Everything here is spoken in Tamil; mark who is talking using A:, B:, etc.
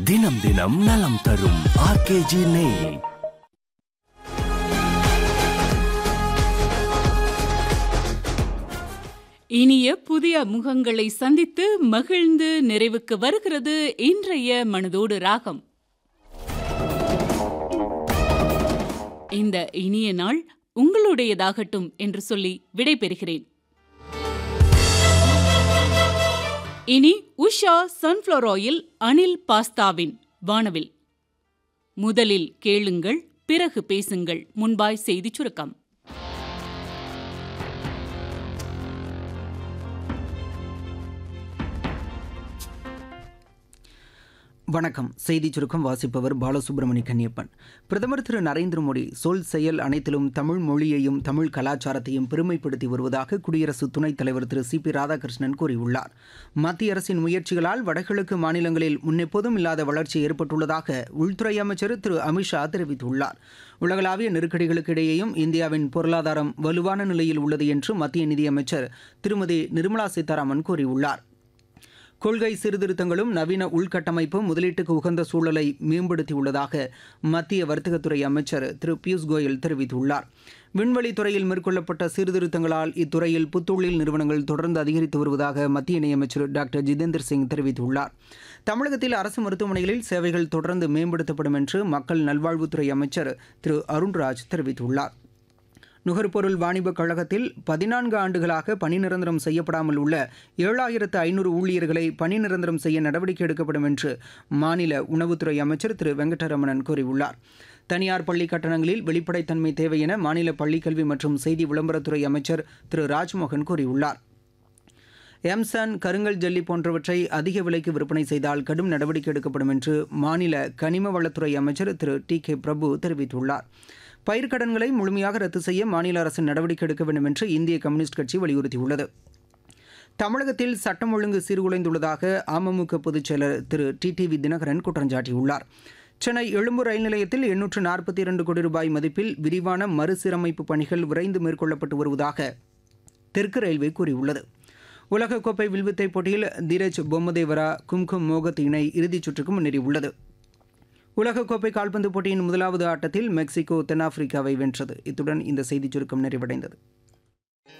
A: தினம் தினம் நலம் தரும் ஆர்கேஜி நெய்
B: இனிய புதிய முகங்களை சந்தித்து மகிழ்ந்து நிறைவுக்கு வருகிறது இன்றைய மனதோடு ராகம் இந்த இனிய நாள் உங்களுடையதாகட்டும் என்று சொல்லி விடைபெறுகிறேன் இனி உஷா சன்ஃப்ளவர் ஆயில் அனில் பாஸ்தாவின் வானவில் முதலில் கேளுங்கள் பிறகு பேசுங்கள் முன்பாய் செய்திச் சுருக்கம்
C: வணக்கம் செய்தி சுருக்கம் வாசிப்பவர் பாலசுப்ரமணிய கன்னியப்பன் பிரதமர் திரு நரேந்திர மோடி சொல் செயல் அனைத்திலும் தமிழ் மொழியையும் தமிழ் கலாச்சாரத்தையும் பெருமைப்படுத்தி வருவதாக குடியரசு துணைத் தலைவர் திரு சி பி ராதாகிருஷ்ணன் கூறியுள்ளார் மத்திய அரசின் முயற்சிகளால் வடகிழக்கு மாநிலங்களில் முன்னெப்போதும் இல்லாத வளர்ச்சி ஏற்பட்டுள்ளதாக உள்துறை அமைச்சர் திரு அமித்ஷா தெரிவித்துள்ளார் உலகளாவிய நெருக்கடிகளுக்கு இடையேயும் இந்தியாவின் பொருளாதாரம் வலுவான நிலையில் உள்ளது என்று மத்திய நிதியமைச்சர் திருமதி நிர்மலா சீதாராமன் கூறியுள்ளார் கொள்கை சீர்திருத்தங்களும் நவீன உள்கட்டமைப்பும் முதலீட்டுக்கு உகந்த சூழலை மேம்படுத்தியுள்ளதாக மத்திய வர்த்தகத்துறை அமைச்சர் திரு பியூஷ் கோயல் தெரிவித்துள்ளார் விண்வெளி துறையில் மேற்கொள்ளப்பட்ட சீர்திருத்தங்களால் இத்துறையில் புத்தொழில் நிறுவனங்கள் தொடர்ந்து அதிகரித்து வருவதாக மத்திய இணையமைச்சர் டாக்டர் ஜிதேந்திர சிங் தெரிவித்துள்ளார் தமிழகத்தில் அரசு மருத்துவமனைகளில் சேவைகள் தொடர்ந்து மேம்படுத்தப்படும் என்று மக்கள் நல்வாழ்வுத்துறை அமைச்சர் திரு அருண்ராஜ் தெரிவித்துள்ளார் நுகர்பொருள் வாணிபக் கழகத்தில் பதினான்கு ஆண்டுகளாக பணி நிரந்தரம் செய்யப்படாமல் உள்ள ஏழாயிரத்து ஐநூறு ஊழியர்களை பணி நிரந்தரம் செய்ய நடவடிக்கை எடுக்கப்படும் என்று மாநில உணவுத்துறை அமைச்சர் திரு வெங்கடரமணன் கூறியுள்ளார் தனியார் பள்ளி கட்டணங்களில் வெளிப்படைத்தன்மை தேவை என மாநில பள்ளிக்கல்வி மற்றும் செய்தி விளம்பரத்துறை அமைச்சர் திரு ராஜ்மோகன் கூறியுள்ளார் எம்சான் கருங்கல் ஜல்லி போன்றவற்றை அதிக விலைக்கு விற்பனை செய்தால் கடும் நடவடிக்கை எடுக்கப்படும் என்று மாநில கனிம வளத்துறை அமைச்சர் திரு டி கே பிரபு தெரிவித்துள்ளார் பயிர்க்கடன்களை முழுமையாக ரத்து செய்ய மாநில அரசு நடவடிக்கை எடுக்க வேண்டும் என்று இந்திய கம்யூனிஸ்ட் கட்சி வலியுறுத்தியுள்ளது தமிழகத்தில் சட்டம் ஒழுங்கு சீர்குலைந்துள்ளதாக அமமுக பொதுச் செயலர் திரு டி டிவி தினகரன் குற்றம் சாட்டியுள்ளார் சென்னை எழும்பூர் ரயில் நிலையத்தில் எண்ணூற்று நாற்பத்தி இரண்டு கோடி ரூபாய் மதிப்பில் விரிவான மறுசீரமைப்பு பணிகள் விரைந்து மேற்கொள்ளப்பட்டு வருவதாக தெற்கு ரயில்வே கூறியுள்ளது உலகக்கோப்பை வில்வித்தை போட்டியில் தீரஜ் பொம்மதேவரா கும்கும் மோகத் இணை இறுதிச் சுற்றுக்கு முன்னேறியுள்ளது உலகக்கோப்பை கால்பந்து போட்டியின் முதலாவது ஆட்டத்தில் மெக்சிகோ தென்னாப்பிரிக்காவை வென்றது இத்துடன் இந்த செய்திச் சுருக்கம் நிறைவடைந்தது